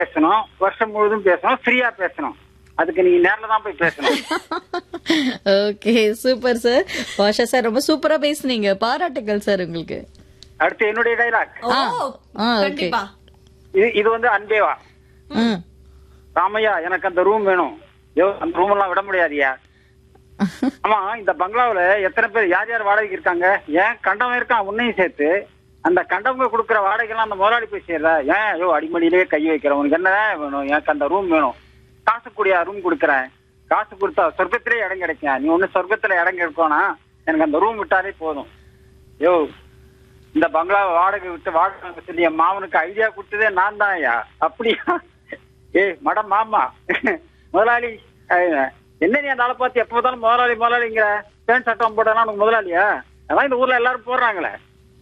பேசணும் வருஷம் முழுதும் பேசணும் ஃப்ரீயா பேசணும் அதுக்கு நீங்க நேர்ல தான் போய் பேசணும் okay super sir Basha sir ரொம்ப சூப்பரா பேசுனீங்க பாராட்டுகள் சார் உங்களுக்கு அடுத்து என்னுடைய டைலாக் ஓ ஆ, okay. கண்டிப்பா இது இது வந்து அன்பேவா ம் ராமையா எனக்கு அந்த ரூம் வேணும் யோ அந்த ரூம் எல்லாம் விட முடியாதியா ஆமா இந்த பங்களாவுல எத்தனை பேர் யார் யார் வாடகைக்கு இருக்காங்க ஏன் கண்டவன் இருக்கான் உன்னையும் சேர்த்து அந்த கண்டவங்க கொடுக்குற வாடகைலாம் அந்த முதலாளி போய் சேர்ற ஏன் ஐயோ அடிமடியிலேயே கை வைக்கிற உனக்கு என்ன வேணும் எனக்கு அந்த ரூம் வேணும் காசு கூடிய ரூம் கொடுக்குறேன் காசு கொடுத்தா சொர்க்கத்திலே இடம் கிடைக்கும் நீ ஒண்ணு சொர்க்கத்துல இடம் கிடைக்கோனா எனக்கு அந்த ரூம் விட்டாலே போதும் யோ இந்த பங்களாவை வாடகை விட்டு வாடகை வாங்க சொல்லி என் மாமனுக்கு ஐடியா கொடுத்ததே நான் தான் ஐயா அப்படியா ஏய் மடம் மாமா முதலாளி அஹ், என்ன நீ அந்த ஆளை பார்த்து எப்ப பார்த்தாலும் முதலாளி முதலாளிங்கிற பேண்ட் சட்டம் போட்டா உனக்கு முதலாளியா அதான் இந்த ஊர்ல எல்லாரும் போடுறாங்களே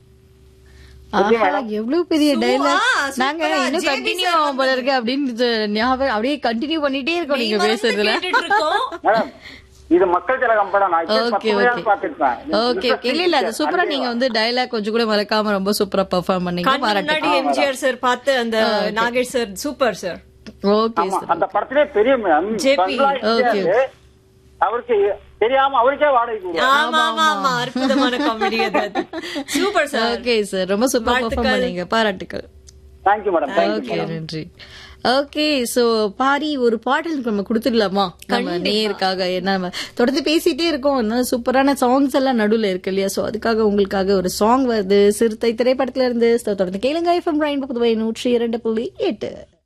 ஆஹா எவ்வளவு பெரிய சும்மா, டைலாக் சூப்பரா, நாங்க இன்னும் JB கண்டினியூ sir ஆகும் போல இருக்கு அப்படின்னு இது ஞாபகம் அப்படியே கண்டினியூ பண்ணிட்டே இருக்கோம் நீங்க மறந்து பேசுறதுல கேட்டுட்டு இருக்கோம் மேடம் இது மக்கள் திலகம் படம் நான் இப்ப ஓகே பத்து ஓகே முறையாவது பார்த்திருப்பேன். ஓகே ஓகே இல்ல இல்ல அது சூப்பரா நீங்க வந்து டைலாக் கொஞ்சம் கூட மறக்காம ரொம்ப சூப்பரா பெர்ஃபார்ம் பண்ணீங்க கண் முன்னாடி பாராட்டு எம்ஜிஆர் சார் பார்த்து அந்த Nagesh sir super sir okay ஆமா சார் அந்த படத்திலே பெரிய மேம் JP. பங்களா ஓகே. இந்தியாவுல அவருக்கு தெரியாம அவருக்கே வாடகை கொடுக்கும் ஆமா ஆமா ஆமா அற்புதமான காமெடி அது சூப்பர் சார் ஓகே சார் ரொம்ப சூப்பரா பெர்ஃபார்ம் வாழ்த்துக்கள். பண்ணீங்க பாராட்டுக்கள் தேங்க்யூ மேடம் தேங்க்யூ ஓகே நன்றி ஓகே சோ பாரி ஒரு பாடல் நம்ம கொடுத்துடலாமா நம்ம நேருக்காக என்ன நம்ம தொடர்ந்து பேசிட்டே இருக்கோம் அதனால சூப்பரான சாங்ஸ் எல்லாம் நடுவுல இருக்கு இல்லையா சோ அதுக்காக உங்களுக்காக ஒரு சாங் வருது சிறுத்தை திரைப்படத்துல இருந்து So, தொடர்ந்து கேளுங்க எஃப்எம் ரெயின் புதுவை நூற்றி இரண்டு புள்ளி எட்டு